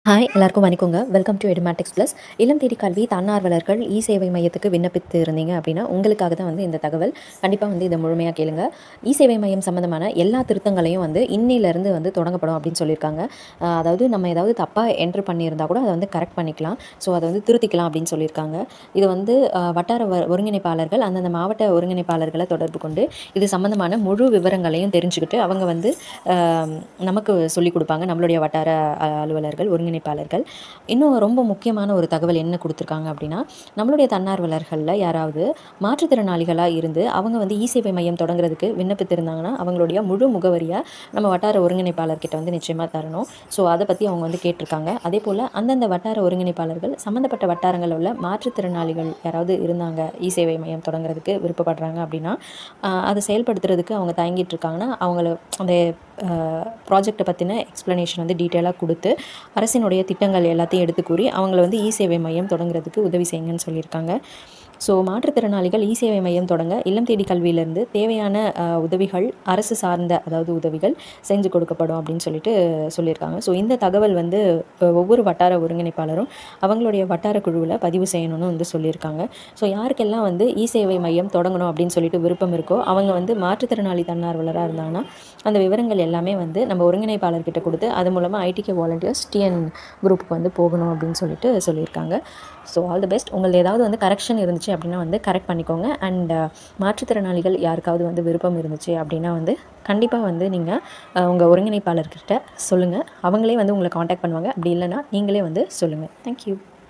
hi எல்லாருக்கும் வணக்கங்க welcome to Edumatics plus இளம் தேடி கல்வி தன்னார்வலர்கள் இ சேவை மையத்துக்கு விண்ணப்பித்து இருந்தீங்க அப்படின்னா உங்களுக்காக தான் வந்து இந்த தகவல் கண்டிப்பாக வந்து இதை முழுமையாக கேளுங்க இ சேவை மையம் சம்மந்தமான எல்லா திருத்தங்களையும் வந்து இன்னிலேருந்து வந்து தொடங்கப்படும் அப்படின்னு சொல்லியிருக்காங்க ஆஹ் அதாவது நம்ம ஏதாவது தப்பாக என்ட்ரு பண்ணியிருந்தா கூட அதை வந்து கரெக்ட் பண்ணிக்கலாம் ஸோ அதை வந்து திருத்திக்கலாம் அப்படின்னு சொல்லியிருக்காங்க இது வந்து ஆஹ் வட்டார வ- ஒருங்கிணைப்பாளர்கள் அந்தந்த மாவட்ட ஒருங்கிணைப்பாளர்களை தொடர்பு கொண்டு இது சம்மந்தமான முழு விவரங்களையும் தெரிஞ்சுக்கிட்டு அவங்க வந்து ஆம், நமக்கு சொல்லிக் கொடுப்பாங்க நம்மளுடைய வட்டார அஹ், அலுவலர்கள் ஒருங்கிணைப்பாளர்கள் இன்னும் ரொம்ப முக்கியமான ஒரு தகவல் என்ன கொடுத்துருக்காங்க அப்படின்னா நம்மளுடைய தன்னார்வலர்களில் யாராவது மாற்றுத்திறனாளிகளாக இருந்து அவங்க வந்து இ சேவை மையம் தொடங்குறதுக்கு விண்ணப்பித்திருந்தாங்கன்னா அவங்களுடைய முழு முகவரியாக நம்ம வட்டார ஒருங்கிணைப்பாளர்கிட்ட வந்து நிச்சயமாக தரணும் ஸோ அதை பற்றி அவங்க வந்து கேட்டிருக்காங்க அதே போல் அந்தந்த வட்டார ஒருங்கிணைப்பாளர்கள் சம்மந்தப்பட்ட வட்டாரங்களில் உள்ள மாற்றுத்திறனாளிகள் யாராவது இருந்தாங்க இ சேவை மையம் தொடங்குறதுக்கு விருப்பப்படுறாங்க அப்படின்னா ஆஹ் அதை செயல்படுத்துறதுக்கு அவங்க தயங்கிட்டு இருக்காங்கன்னா அவங்கள அந்த ப்ராஜெக்டை பற்றின எக்ஸ்ப்ளனேஷன் வந்து டீட்டெயிலாக கொடுத்து அரசினுடைய திட்டங்கள் எல்லாத்தையும் எடுத்து கூறி அவங்கள வந்து இ சேவை மையம் தொடங்குறதுக்கு உதவி செய்யுங்கன்னு சொல்லியிருக்காங்க ஸோ மாற்றுத்திறனாளிகள் இ சேவை மையம் தொடங்க இல்லம் தேடி கல்வியிலேருந்து தேவையான ஆஹ், உதவிகள் அரசு சார்ந்த அதாவது உதவிகள் செஞ்சு கொடுக்கப்படும் அப்படின்னு சொல்லிட்டு சொல்லியிருக்காங்க ஸோ இந்த தகவல் வந்து அஹ், ஒவ்வொரு வட்டார ஒருங்கிணைப்பாளரும் அவங்களுடைய வட்டார குழுவில் பதிவு செய்யணும்னு வந்து சொல்லியிருக்காங்க ஸோ யாருக்கெல்லாம் வந்து இ சேவை மையம் தொடங்கணும் அப்படின்னு சொல்லிட்டு விருப்பம் இருக்கோ அவங்க வந்து மாற்றுத்திறனாளி தன்னார்வலராக இருந்தாங்கன்னா அந்த விவரங்கள் எல்லாமே வந்து நம்ம ஒருங்கிணைப்பாளர்கிட்ட கொடுத்து அது மூலமாக ஐடிகே வாலண்டியர்ஸ் டிஎன் குரூப்புக்கு வந்து போகணும் அப்படின்னு சொல்லிட்டு சொல்லியிருக்காங்க ஸோ ஆல் தி பெஸ்ட் உங்களுக்கு ஏதாவது வந்து கரெக்ஷன் இருந்துச்சு அப்படின்னா வந்து கரெக்ட் பண்ணிக்கோங்க அண்ட் மாற்றுத்திறனாளிகள் யாருக்காவது வந்து விருப்பம் இருந்துச்சு அப்படின்னா வந்து கண்டிப்பாக வந்து நீங்கள் உங்கள் ஒருங்கிணைப்பாளர்கிட்ட சொல்லுங்கள் அவங்களே வந்து உங்களை காண்டாக்ட் பண்ணுவாங்க அப்படி இல்லைன்னா நீங்களே வந்து சொல்லுங்கள் தேங்க்யூ